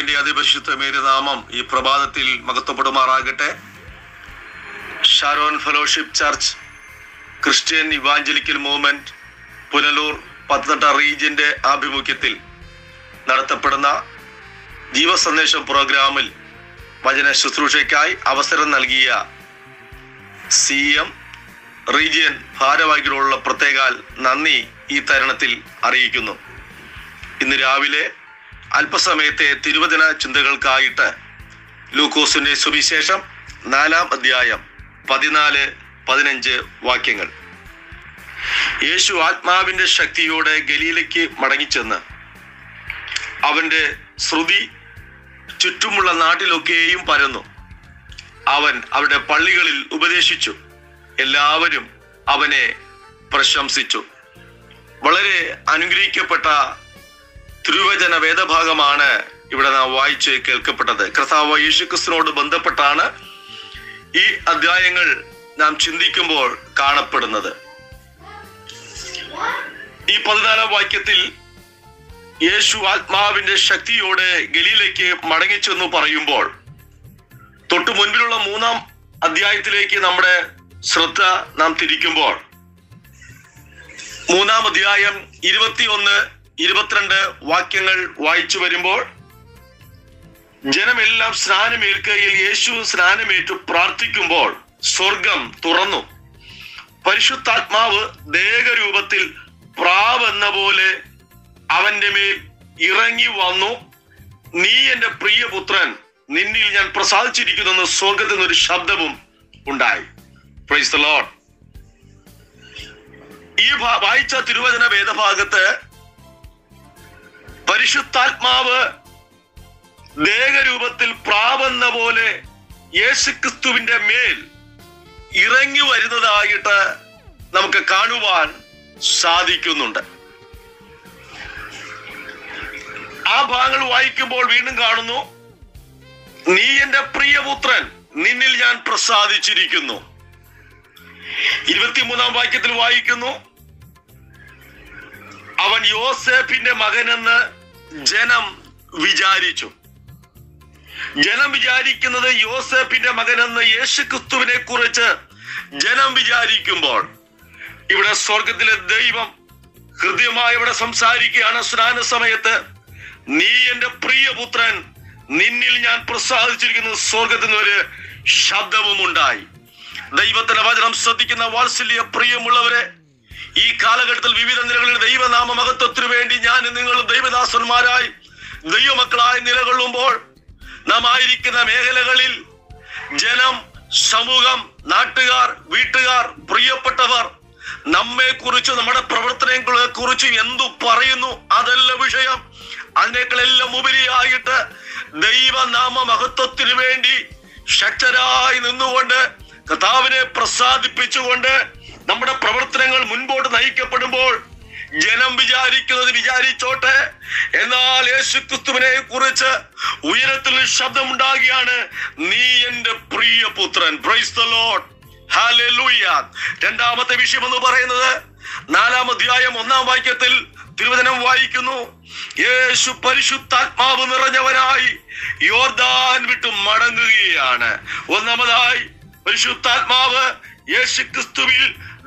കർത്താവിന്റെ അതിപരിശുദ്ധമേറിയ നാമം ഈ പ്രഭാതത്തിൽ മഹത്വപ്പെടുമാറാകട്ടെ Sharon fellowship church Christian evangelical movement Punalur Pathanamthitta റീജിയന്റെ ആഭിമുഖ്യത്തിൽ നടത്തപ്പെടുന്ന ജീവസന്ദേശം പ്രോഗ്രാമിൽ വചന ശുശ്രൂഷയ്ക്കായി അവസരം നൽകിയ സി എം റീജിയൻ ഭാരവാഹികളോടുള്ള പ്രത്യേകാൽ നന്ദി ഈ തരുണത്തിൽ അറിയിക്കുന്നു ഇന്ന് രാവിലെ അല്പസമയത്തെ തിരുവചന ചിന്തകൾക്കായിട്ട് ലൂക്കോസിന്റെ സുവിശേഷം നാലാം അധ്യായം പതിനാല് പതിനഞ്ച് വാക്യങ്ങൾ യേശു ആത്മാവിന്റെ ശക്തിയോടെ ഗലീലയ്ക്ക് മടങ്ങിച്ചെന്ന് അവന്റെ ശ്രുതി ചുറ്റുമുള്ള നാട്ടിലൊക്കെയും പരന്നു അവൻ അവരുടെ പള്ളികളിൽ ഉപദേശിച്ചു എല്ലാവരും അവനെ പ്രശംസിച്ചു വളരെ അനുഗ്രഹിക്കപ്പെട്ട തിരുവചന വേദഭാഗമാണ് ഇവിടെ നാം വായിച്ച് കേൾക്കപ്പെട്ടത് കർത്താവ് യേശുക്രിസ്തുവിനോട് ബന്ധപ്പെട്ടാണ് ഈ അധ്യായങ്ങൾ നാം ചിന്തിക്കുമ്പോൾ കാണപ്പെടുന്നത് ഈ പതിനാലാം വാക്യത്തിൽ യേശു ആത്മാവിന്റെ ശക്തിയോടെ ഗലീലയ്ക്ക് മടങ്ങിച്ചെന്ന് പറയുമ്പോൾ തൊട്ടു മുൻപിലുള്ള മൂന്നാം അധ്യായത്തിലേക്ക് നമ്മുടെ ശ്രദ്ധ നാം തിരിക്കുമ്പോൾ മൂന്നാം അധ്യായം ഇരുപത്തിയൊന്ന് ഇരുപത്തിരണ്ട് വാക്യങ്ങൾ വായിച്ചു വരുമ്പോൾ ജനമെല്ലാം സ്നാനമേൽക്കയിൽ യേശു സ്നാനമേറ്റു പ്രാർത്ഥിക്കുമ്പോൾ സ്വർഗം തുറന്നു പരിശുദ്ധാത്മാവ് ദേഹരൂപത്തിൽ പ്രാവെന്ന പോലെ അവന്റെ മേൽ ഇറങ്ങി വന്നു നീ എന്റെ പ്രിയപുത്രൻ നിന്നിൽ ഞാൻ പ്രസാദിച്ചിരിക്കുന്നെന്ന് സ്വർഗത്തിൽ നിന്നൊരു ശബ്ദവും ഉണ്ടായി പ്രൈസ് ദ ലോർഡ് ഈ ഭാ- വായിച്ച തിരുവചന വേദഭാഗത്ത് പരിശുദ്ധാത്മാവ് ദേഹരൂപത്തിൽ പ്രാവെന്ന പോലെ യേശുക്രിസ്തുവിന്റെ മേൽ ഇറങ്ങി വരുന്നതായിട്ട് നമുക്ക് കാണുവാൻ സാധിക്കുന്നുണ്ട് ആ ഭാഗങ്ങൾ വായിക്കുമ്പോൾ വീണ്ടും കാണുന്നു നീ എന്റെ പ്രിയപുത്രൻ നിന്നിൽ ഞാൻ പ്രസാദിച്ചിരിക്കുന്നു ഇരുപത്തിമൂന്നാം വാക്യത്തിൽ വായിക്കുന്നു അവൻ യോസേഫിന്റെ മകനെന്ന് ജനം വിചാരിച്ചു ജനം വിചാരിക്കുന്നത് യോസേഫിന്റെ മകനെന്ന് യേശുക്രിസ്തുവിനെ കുറിച്ച് ജനം വിചാരിക്കുമ്പോൾ ഇവിടെ സ്വർഗത്തിലെ ദൈവം ഹൃദ്യമായി ഇവിടെ സംസാരിക്കുകയാണ് സ്നാന സമയത്ത് നീ എന്റെ പ്രിയപുത്രൻ നിന്നിൽ ഞാൻ പ്രസാദിച്ചിരിക്കുന്ന സ്വർഗത്തിൽ നിന്ന് ഒരു ശബ്ദവും ഉണ്ടായി ദൈവത്തിന്റെ വചനം ശ്രദ്ധിക്കുന്ന വാത്സല്യ പ്രിയമുള്ളവരെ ഈ കാലഘട്ടത്തിൽ വിവിധ നിലകളിൽ ദൈവനാമ മഹത്വത്തിനു വേണ്ടി ഞാൻ നിങ്ങൾ ദൈവദാസന്മാരായി ദൈവമക്കളായി നിലകൊള്ളുമ്പോൾ നാം ആയിരിക്കുന്ന മേഖലകളിൽ ജനം സമൂഹം നാട്ടുകാർ വീട്ടുകാർ പ്രിയപ്പെട്ടവർ നമ്മെ കുറിച്ച് നമ്മുടെ പ്രവർത്തനങ്ങളെ കുറിച്ച് എന്തു പറയുന്നു അതല്ല വിഷയം അതിനേക്കാളെല്ലാം ഉപരിയായിട്ട് ദൈവനാമ മഹത്വത്തിനു വേണ്ടി ശക്തരായി നിന്നുകൊണ്ട് കർത്താവിനെ പ്രസാദിപ്പിച്ചുകൊണ്ട് നമ്മുടെ പ്രവർത്തനങ്ങൾ മുൻപോട്ട് നയിക്കപ്പെടുമ്പോൾ ജനം വിചാരിക്കുന്നത് വിചാരിച്ചോട്ടെ എന്നാൽ യേശുക്രിസ്തുവിനെ കുറിച്ച് ഉയരത്തിൽ ശബ്ദമുണ്ടാകുകയാണ് നീ എന്റെ പ്രിയ പുത്രൻ പ്രൈസ് ദ ലോർഡ് ഹാലൂയ രണ്ടാമത്തെ വിഷയം എന്ന് പറയുന്നത് നാലാം അധ്യായം ഒന്നാം വാക്യത്തിൽ തിരുവചനം വായിക്കുന്നു യേശു പരിശുദ്ധാത്മാവ് നിറഞ്ഞവനായി യോർദാൻ വിട്ട് മടങ്ങുകയാണ് ഒന്നാമതായി പരിശുദ്ധാത്മാവ് യേശു ക്രിസ്തുവിൽ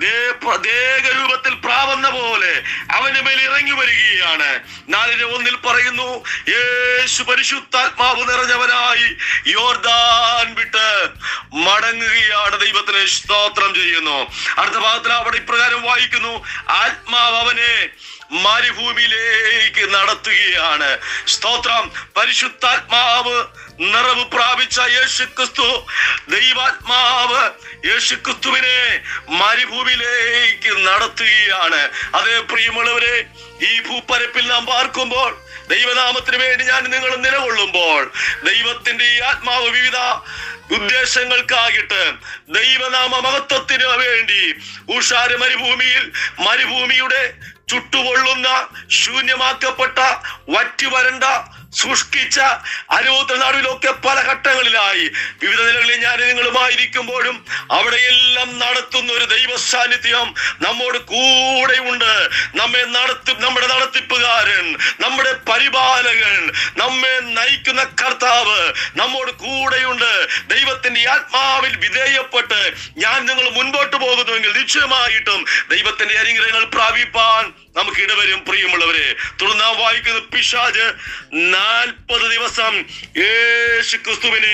ദേഹരൂപത്തിൽ പ്രാവുന്ന പോലെ അവന്റെ മേൽ ഇറങ്ങി വരികയാണ് നാലിന് ഒന്നിൽ പറയുന്നു യേശു പരിശുദ്ധാത്മാവ് നിറഞ്ഞവനായി യോർദാൻ വിട്ട് മടങ്ങുകയാണ് ദൈവത്തിന് സ്തോത്രം ചെയ്യുന്നു അടുത്ത ഭാഗത്തിൽ അവിടെ ഇപ്രകാരം വായിക്കുന്നു ആത്മാവ് അവനെ മരുഭൂമിയിലേക്ക് നടത്തുകയാണ് സ്തോത്രം പരിശുദ്ധാത്മാവ് നിറവ് പ്രാപിച്ച യേശുക്രിസ്തു ദൈവാത്മാവ് യേശുക്രിസ്തുവിനെ മരുഭൂമിയിലേക്ക് നടത്തുകയാണ് അതേ പ്രിയമുള്ളവരെ ഈ ഭൂപ്പരപ്പിൽ നാം പാർക്കുമ്പോൾ ദൈവനാമത്തിന് വേണ്ടി ഞാൻ നിങ്ങൾ നിലകൊള്ളുമ്പോൾ ദൈവത്തിന്റെ ഈ ആത്മാവ് വിവിധ ഉദ്ദേശങ്ങൾക്കായിട്ട് ദൈവനാമ മഹത്വത്തിന് വേണ്ടി ഉഷാര് മരുഭൂമിയിൽ മരുഭൂമിയുടെ ചുട്ടുകൊള്ളുന്ന ശൂന്യമാക്കപ്പെട്ട വറ്റുവരണ്ട സൂക്ഷിച്ച അനുഭവത്തിന് നടുവിലൊക്കെ പല ഘട്ടങ്ങളിലായി വിവിധ നിലകളിൽ ഞാൻ നിങ്ങളുമായിരിക്കുമ്പോഴും അവിടെയെല്ലാം നടത്തുന്ന ഒരു ദൈവ സാന്നിധ്യം നമ്മോട് കൂടെയുണ്ട് നമ്മെ നടത്തി നമ്മുടെ നടത്തിപ്പുകാരൻ നമ്മുടെ പരിപാലകൻ നമ്മെ നയിക്കുന്ന കർത്താവ് നമ്മോട് കൂടെയുണ്ട് ദൈവത്തിന്റെ ആത്മാവിൽ വിധേയപ്പെട്ട് ഞാൻ നിങ്ങൾ മുൻപോട്ട് പോകുന്നുവെങ്കിൽ നിശ്ചയമായിട്ടും ദൈവത്തിന്റെ അനുഗ്രഹങ്ങൾ പ്രാപിപ്പാൻ നമുക്ക് ഇടവരും പ്രിയമുള്ളവരെ തുടർന്ന് നാം വായിക്കുന്ന പിശാജ് നാൽപ്പത് ദിവസം യേശു ക്രിസ്തുവിനെ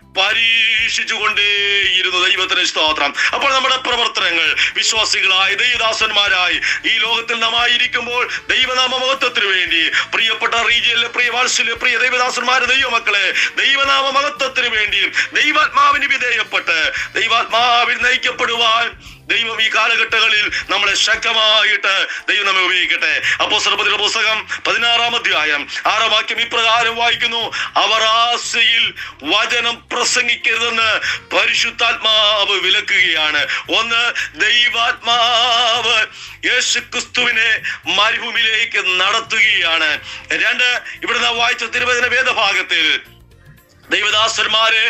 പരീക്ഷിച്ചുകൊണ്ടേയിരുന്നു ദൈവത്തിന് സ്തോത്രം അപ്പോൾ നമ്മുടെ പ്രവർത്തനങ്ങൾ വിശ്വാസികളായ ദൈവദാസന്മാരായി ഈ ലോകത്തിൽ നാം ആയിരിക്കുമ്പോൾ ദൈവനാമ മഹത്വത്തിന് വേണ്ടി പ്രിയപ്പെട്ട റീജിയനിലെ പ്രിയ വാത്സല്യ പ്രിയ ദൈവദാസന്മാരെ ദൈവമക്കളെ ദൈവനാമ മഹത്വത്തിന് വേണ്ടി ദൈവാത്മാവിന് വിധേയപ്പെട്ട് ദൈവാത്മാവിൽ നയിക്കപ്പെടുവാൻ ദൈവം ഈ കാലഘട്ടങ്ങളിൽ നമ്മളെ ശക്തമായിട്ട് ദൈവം നമ്മെ ഉപയോഗിക്കട്ടെ അപ്പോ സർപ്പത്തിലെ പുസ്തകം പതിനാറാം അധ്യായം ആറാം വാക്യം ഇപ്രകാരം വായിക്കുന്നു അവർ ആശയിൽ വചനം പ്രസംഗിക്കരുതെന്ന് പരിശുദ്ധാത്മാവ് വിലക്കുകയാണ് ഒന്ന് ദൈവാത്മാവ് യേശു ക്രിസ്തുവിനെ മരുഭൂമിയിലേക്ക് നടത്തുകയാണ് രണ്ട് ഇവിടെ നാം വായിച്ച തിരുവചന വേദഭാഗത്തിൽ ദൈവദാസന്മാരെ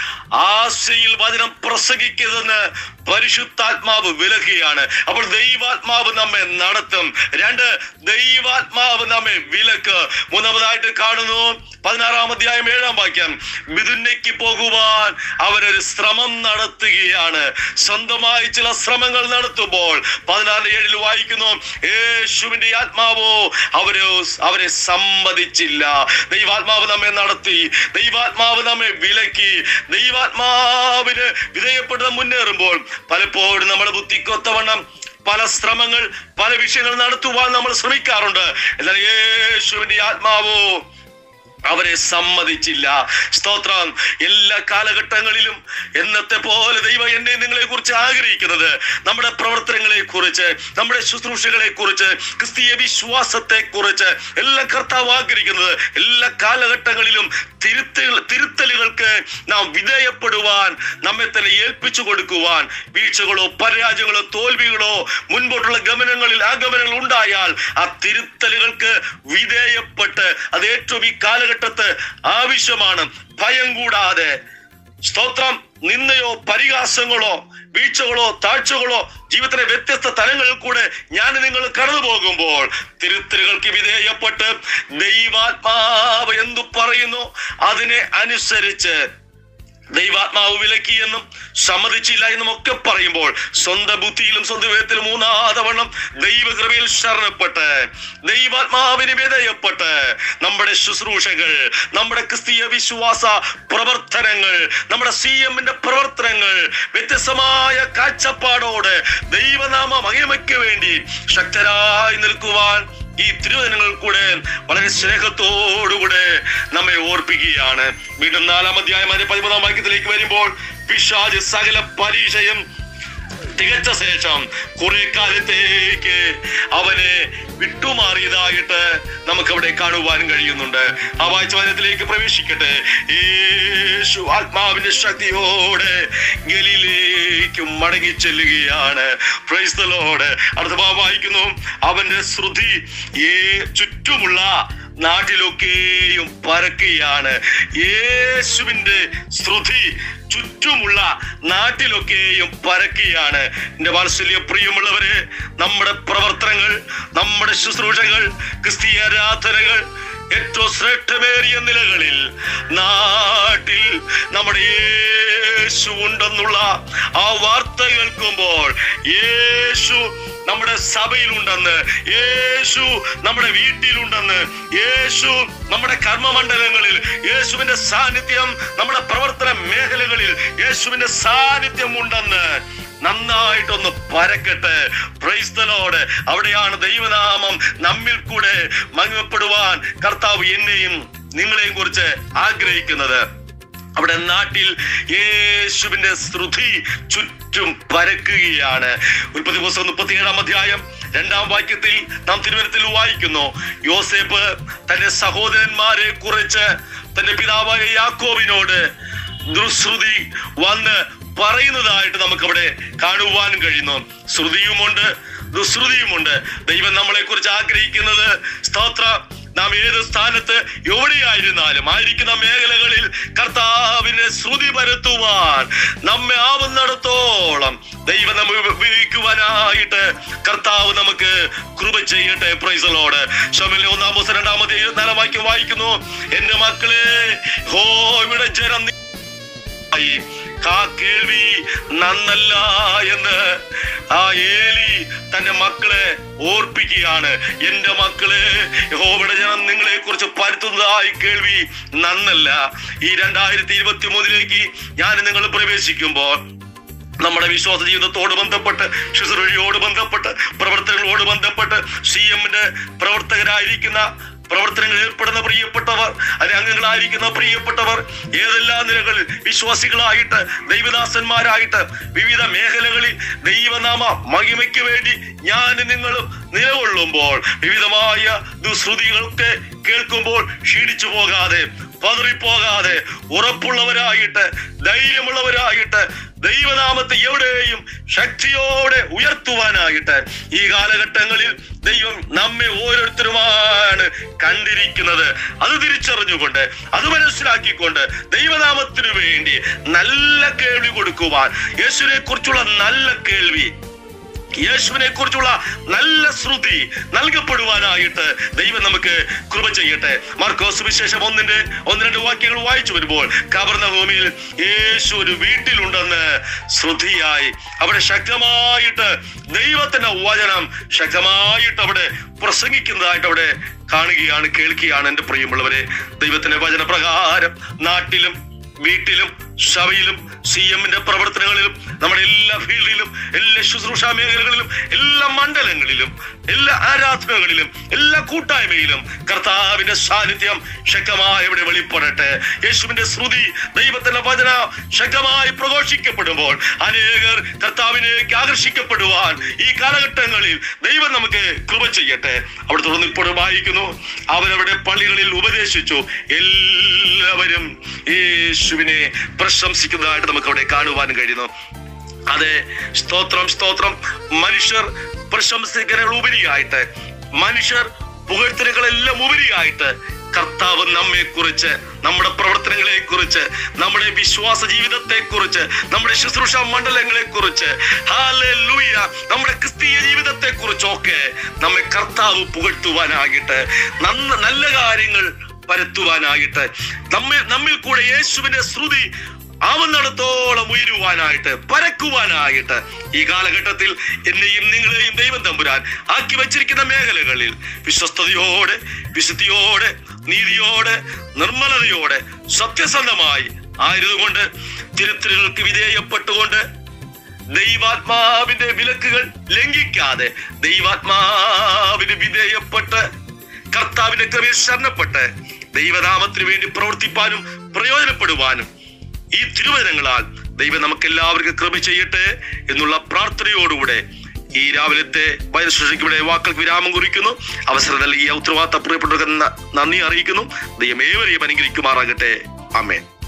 ആശയിൽ വചനം പ്രസംഗിക്കരുതെന്ന് പരിശുദ്ധാത്മാവ് വിലക്കുകയാണ് അപ്പോൾ ദൈവാത്മാവ് നമ്മെ നടത്തും രണ്ട് ദൈവാത്മാവ് നമ്മെ വിലക്ക് മൂന്നാമതായിട്ട് കാണുന്നു പതിനാറാം അധ്യായം ഏഴാം വാക്യം മിഥുനയ്ക്ക് പോകുവാൻ അവരൊരു ശ്രമം നടത്തുകയാണ് സ്വന്തമായി ചില ശ്രമങ്ങൾ നടത്തുമ്പോൾ പതിനാറ് ഏഴിൽ വായിക്കുന്നു യേശുവിന്റെ ആത്മാവോ അവര് അവരെ സമ്മതിച്ചില്ല ദൈവാത്മാവ് നമ്മെ നടത്തി ദൈവാത്മാവ് നമ്മെ വിലക്കി ദൈവാത്മാവിന് വിധേയപ്പെട്ട് നാം മുന്നേറുമ്പോൾ പലപ്പോഴും നമ്മുടെ ബുദ്ധിക്കൊത്തവണ്ണം പല ശ്രമങ്ങൾ പല വിഷയങ്ങൾ നടത്തുവാൻ നമ്മൾ ശ്രമിക്കാറുണ്ട് എന്നാൽ യേശുവിന്റെ ആത്മാവോ അവരെ സമ്മതിച്ചില്ല സ്തോത്രം എല്ലാ കാലഘട്ടങ്ങളിലും എന്നത്തെ പോലെ ദൈവം എന്നെ നിങ്ങളെ കുറിച്ച് ആഗ്രഹിക്കുന്നത് നമ്മുടെ പ്രവർത്തനങ്ങളെ കുറിച്ച് നമ്മുടെ ശുശ്രൂഷകളെ കുറിച്ച് ക്രിസ്തീയ വിശ്വാസത്തെ കുറിച്ച് എല്ലാം കർത്താവ് ആഗ്രഹിക്കുന്നത് എല്ലാ കാലഘട്ടങ്ങളിലും തിരുത്തൽ തിരുത്തലുകൾക്ക് നാം വിധേയപ്പെടുവാൻ നമ്മെ തന്നെ ഏൽപ്പിച്ചു കൊടുക്കുവാൻ വീഴ്ചകളോ പരാജയങ്ങളോ തോൽവികളോ മുൻപോട്ടുള്ള ഗമനങ്ങളിൽ ആഗമനങ്ങൾ ഉണ്ടായാൽ ആ തിരുത്തലുകൾക്ക് വിധേയപ്പെട്ട് അത് ഏറ്റവും ഈ കാലഘട്ടത്ത് ആവശ്യമാണ് ഭയം കൂടാതെ സ്തോത്രം നിന്നയോ പരിഹാസങ്ങളോ വീഴ്ചകളോ താഴ്ചകളോ ജീവിതത്തിലെ വ്യത്യസ്ത തലങ്ങളിൽ കൂടെ ഞാൻ നിങ്ങൾ കടന്നു പോകുമ്പോൾ തിരുത്തലുകൾക്ക് വിധേയപ്പെട്ട് ദൈവാത്മാവ് എന്തു പറയുന്നു അതിനെ അനുസരിച്ച് ദൈവാത്മാവ് വിലക്കി എന്നും സമ്മതിച്ചില്ല എന്നും ഒക്കെ പറയുമ്പോൾ സ്വന്തം ബുദ്ധിയിലും സ്വന്തം വിധത്തിലും മൂന്നാതവണ്ണം ദൈവകൃപയിൽ ശരണപ്പെട്ട് ദൈവാത്മാവിന് വിധേയപ്പെട്ട് നമ്മുടെ ശുശ്രൂഷകൾ നമ്മുടെ ക്രിസ്തീയ വിശ്വാസ പ്രവർത്തനങ്ങൾ നമ്മുടെ സി എമ്മിന്റെ പ്രവർത്തനങ്ങൾ വ്യത്യസ്തമായ കാഴ്ചപ്പാടോട് ദൈവനാമ മഹിമയ്ക്ക് വേണ്ടി ശക്തരായി നിൽക്കുവാൻ ഈ തിരുവചനങ്ങൾ കൂടെ വളരെ സ്നേഹത്തോടുകൂടെ നമ്മെ ഓർപ്പിക്കുകയാണ് വീണ്ടും നാലാം അധ്യായം അതിന്റെ പതിമൂന്നാം വാക്യത്തിലേക്ക് വരുമ്പോൾ പിശാജ് സകല പരീക്ഷയും തികച്ച ശേഷം കുറെ കാലത്തേക്ക് അവനെ വിട്ടുമാറിയതായിട്ട് നമുക്ക് അവിടെ കാണുവാൻ കഴിയുന്നുണ്ട് ആ വായിച്ച വചനത്തിലേക്ക് പ്രവേശിക്കട്ടെ യേശു ആത്മാവിന്റെ ശക്തിയോടെ ഗലിയിലേക്ക് മടങ്ങി ചെല്ലുകയാണ് Praise the Lord. അടുത്ത ഭാഗം വായിക്കുന്നു അവന്റെ ശ്രുതി ഏ ചുറ്റുമുള്ള നാട്ടിലൊക്കെയും പരക്കുകയാണ് യേശുവിന്റെ ശ്രുതി ചുറ്റുമുള്ള നാട്ടിലൊക്കെയും പരക്കുകയാണ് എന്റെ വാത്സല്യ പ്രിയമുള്ളവരെ നമ്മുടെ പ്രവർത്തനങ്ങൾ നമ്മുടെ ശുശ്രൂഷകൾ ക്രിസ്തീയ ആരാധനകൾ ഏറ്റവും ശ്രേഷ്ഠമേറിയ നിലകളിൽ നാട്ടിൽ നമ്മുടെ യേശു ഉണ്ടെന്നുള്ള ആ വാർത്ത കേൾക്കുമ്പോൾ യേശു നമ്മുടെ സഭയിലുണ്ടെന്ന് യേശു നമ്മുടെ വീട്ടിലുണ്ടെന്ന് യേശു നമ്മുടെ കർമ്മമണ്ഡലങ്ങളിൽ യേശുവിന്റെ സാന്നിധ്യം നമ്മുടെ പ്രവർത്തന മേഖലകളിൽ യേശുവിന്റെ സാന്നിധ്യം ഉണ്ടെന്ന് നന്നായിട്ടൊന്ന് പരക്കട്ടെ പ്രൈസ്തലോട് അവിടെയാണ് ദൈവനാമം നമ്മിൽ കൂടെ മങ്ങിമപ്പെടുവാൻ കർത്താവ് എന്നെയും നിങ്ങളെയും കുറിച്ച് ആഗ്രഹിക്കുന്നത് അവിടെ നാട്ടിൽ യേശുവിന്റെ ശ്രുതി ചുറ്റും പരക്കുകയാണ് ഉൽപ്പത്തി പുസ്തകം മുപ്പത്തിയേഴാം അധ്യായം രണ്ടാം വാക്യത്തിൽ നാം തിരുവനന്തപുരത്തിൽ വായിക്കുന്നു യോസേപ്പ് തന്റെ സഹോദരന്മാരെ കുറിച്ച് തന്റെ പിതാവായ യാക്കോബിനോട് ദുശ്രുതി വന്ന് പറയുന്നതായിട്ട് നമുക്കവിടെ കാണുവാൻ കഴിയുന്നു ശ്രുതിയുമുണ്ട് ദുശ്രുതിയുമുണ്ട് ദൈവം നമ്മളെ കുറിച്ച് ആഗ്രഹിക്കുന്നത് സ്തോത്ര നാം ഏത് സ്ഥാനത്ത് എവിടെയായിരുന്നാലും ആയിരിക്കുന്ന മേഖലകളിൽ കർത്താവിനെ ശ്രുതി പരത്തുവാൻ നമ്മെ ആവുന്നിടത്തോളം ദൈവം നമ്മെ ഉപയോഗിക്കുവാനായിട്ട് കർത്താവ് നമുക്ക് കൃപ ചെയ്യട്ടെ പ്രൈസലോട് ഷമിലെ ഒന്നാം ദിവസം രണ്ടാമത്തെ ഇരുപത്തിനാലാം വാക്യം വായിക്കുന്നു എന്റെ മക്കളെ ഹോ ഇവിടെ ജനം നി- ആയി. ആ കേൾവി നന്നല്ല എന്ന് ആ ഏലി തന്റെ മക്കളെ ഓർപ്പിക്കുകയാണ് എന്റെ മക്കളെ യഹോവയുടെ ജനം നിങ്ങളെ കുറിച്ച് പരത്തുന്നതായി കേൾവി നന്നല്ല ഈ രണ്ടായിരത്തി ഇരുപത്തി മൂന്നിലേക്ക് ഞാൻ നിങ്ങൾ പ്രവേശിക്കുമ്പോൾ നമ്മുടെ വിശ്വാസ ജീവിതത്തോട് ബന്ധപ്പെട്ട് ശുശ്രൂഷയോട് ബന്ധപ്പെട്ട് പ്രവർത്തനങ്ങളോട് ബന്ധപ്പെട്ട് സി എമ്മിന്റെ പ്രവർത്തകരായിരിക്കുന്ന പ്രവർത്തനങ്ങളിൽ ഏർപ്പെടുന്ന പ്രിയപ്പെട്ടവർ അതിന് അംഗങ്ങളായിരിക്കുന്ന പ്രിയപ്പെട്ടവർ ഏതെല്ലാം നിലകളിൽ വിശ്വാസികളായിട്ട് ദൈവദാസന്മാരായിട്ട് വിവിധ മേഖലകളിൽ ദൈവനാമ മഹിമയ്ക്ക് വേണ്ടി ഞാൻ നിങ്ങളും നിലകൊള്ളുമ്പോൾ വിവിധമായ ദുശ്രുതികളൊക്കെ കേൾക്കുമ്പോൾ ക്ഷീണിച്ചു പോകാതെ പതറിപ്പോകാതെ ഉറപ്പുള്ളവരായിട്ട് ധൈര്യമുള്ളവരായിട്ട് ദൈവനാമത്തെ എവിടെയും ശക്തിയോടെ ഉയർത്തുവാനായിട്ട് ഈ കാലഘട്ടങ്ങളിൽ ദൈവം നമ്മെ ഓരോരുത്തരുമാണ് കണ്ടിരിക്കുന്നത് അത് തിരിച്ചറിഞ്ഞുകൊണ്ട് അത് മനസ്സിലാക്കിക്കൊണ്ട് ദൈവനാമത്തിനു വേണ്ടി നല്ല കേൾവി കൊടുക്കുവാൻ യേശുവിനെ കുറിച്ചുള്ള നല്ല കേൾവി യേശുവിനെ കുറിച്ചുള്ള നല്ല ശ്രുതി നൽകപ്പെടുവാനായിട്ട് ദൈവം നമുക്ക് കൃപ ചെയ്യട്ടെ മാർക്കോസ് വിശേഷം ഒന്നിന്റെ ഒന്ന് രണ്ട് വാക്യങ്ങൾ വായിച്ചു വരുമ്പോൾ കവർന്ന ഭൂമിയിൽ യേശു ഒരു വീട്ടിലുണ്ടെന്ന് ശ്രുതിയായി അവിടെ ശക്തമായിട്ട് ദൈവത്തിന്റെ വചനം ശക്തമായിട്ട് അവിടെ പ്രസംഗിക്കുന്നതായിട്ട് അവിടെ കാണുകയാണ് കേൾക്കുകയാണ് എൻ്റെ പ്രിയമുള്ളവരെ ദൈവത്തിന്റെ വചനപ്രകാരം നാട്ടിലും വീട്ടിലും സഭയിലും സി എമ്മിന്റെ പ്രവർത്തനങ്ങളിലും നമ്മുടെ എല്ലാ ഫീൽഡിലും എല്ലാ ശുശ്രൂഷ മേഖലകളിലും എല്ലാ മണ്ഡലങ്ങളിലും എല്ലാ ആരാധനകളിലും എല്ലാ കൂട്ടായ്മയിലും കർത്താവിന്റെ സാന്നിധ്യം ശക്തമായി ഇവിടെ വെളിപ്പെടട്ടെ യേശുവിന്റെ ശ്രുതി ദൈവത്തിന്റെ വചന ശക്തമായി പ്രഘോഷിക്കപ്പെടുമ്പോൾ അനേകർ കർത്താവിലേക്ക് ആകർഷിക്കപ്പെടുവാൻ ഈ കാലഘട്ടങ്ങളിൽ ദൈവം നമുക്ക് കൃപ ചെയ്യട്ടെ അവിടെ തുടർന്ന് ഇപ്പോഴും വായിക്കുന്നു അവരവിടെ പള്ളികളിൽ ഉപദേശിച്ചു എല്ലാവരും യേശുവിനെ പ്രശംസിക്കുന്നതായിട്ട് നമുക്ക് അവിടെ കാണുവാൻ കഴിയുന്നു അതെ സ്തോത്രം സ്തോത്രം മനുഷ്യർ പ്രശംസിക്കുന്നതിനേക്കാൾ ഉപരിയായിട്ട് മനുഷ്യർ പുകഴ്ത്തലുകളെല്ലാം ഉപരിയായിട്ട് കർത്താവ് നമ്മെ കുറിച്ച് നമ്മുടെ പ്രവർത്തനങ്ങളെ കുറിച്ച് നമ്മുടെ വിശ്വാസ ജീവിതത്തെ കുറിച്ച് നമ്മുടെ ശുശ്രൂഷ മണ്ഡലങ്ങളെ കുറിച്ച് നമ്മുടെ ക്രിസ്തീയ ജീവിതത്തെ കുറിച്ചൊക്കെ നമ്മെ കർത്താവ് പുകഴ്ത്തുവാനായിട്ട് നന്ന നല്ല കാര്യങ്ങൾ പരത്തുവാനായിട്ട് നമ്മിൽ നമ്മിൽ കൂടെ യേശുവിന്റെ ശ്രുതി ആവുന്നിടത്തോളം ഉയരുവാനായിട്ട് പരക്കുവാനായിട്ട് ഈ കാലഘട്ടത്തിൽ എന്നെയും നിങ്ങളെയും ദൈവം തമ്പുരാൻ ആക്കി വച്ചിരിക്കുന്ന മേഖലകളിൽ വിശ്വസ്തയോടെ വിശുദ്ധിയോടെ നീതിയോടെ നിർമ്മലതയോടെ സത്യസന്ധമായി ആയതുകൊണ്ട് തിരുത്തലുകൾക്ക് വിധേയപ്പെട്ടുകൊണ്ട് ദൈവാത്മാവിന്റെ വിലക്കുകൾ ലംഘിക്കാതെ ദൈവാത്മാവിന് വിധേയപ്പെട്ട് കർത്താവിന്റെ കൃപയിൽ ശരണപ്പെട്ട് ദൈവനാമത്തിന് വേണ്ടി പ്രവർത്തിപ്പാനും പ്രയോജനപ്പെടുവാനും ഈ തിരുവചനങ്ങളാൽ ദൈവം നമുക്ക് എല്ലാവർക്കും കൃപ ചെയ്യട്ടെ എന്നുള്ള പ്രാർത്ഥനയോടുകൂടെ ഈ രാവിലത്തെ വൈദ്യുതിക്ക് ഇവിടെ വാക്കൾക്ക് വിരാമം കുറിക്കുന്നു അവസരം നൽകി ഈ ഉത്തരവാദിത്ത പ്രിയപ്പെട്ടവർക്ക് ന- നന്ദി അറിയിക്കുന്നു ദൈവം ഏവരെയും അനുഗ്രഹിക്കുമാറാകട്ടെ അമേൻ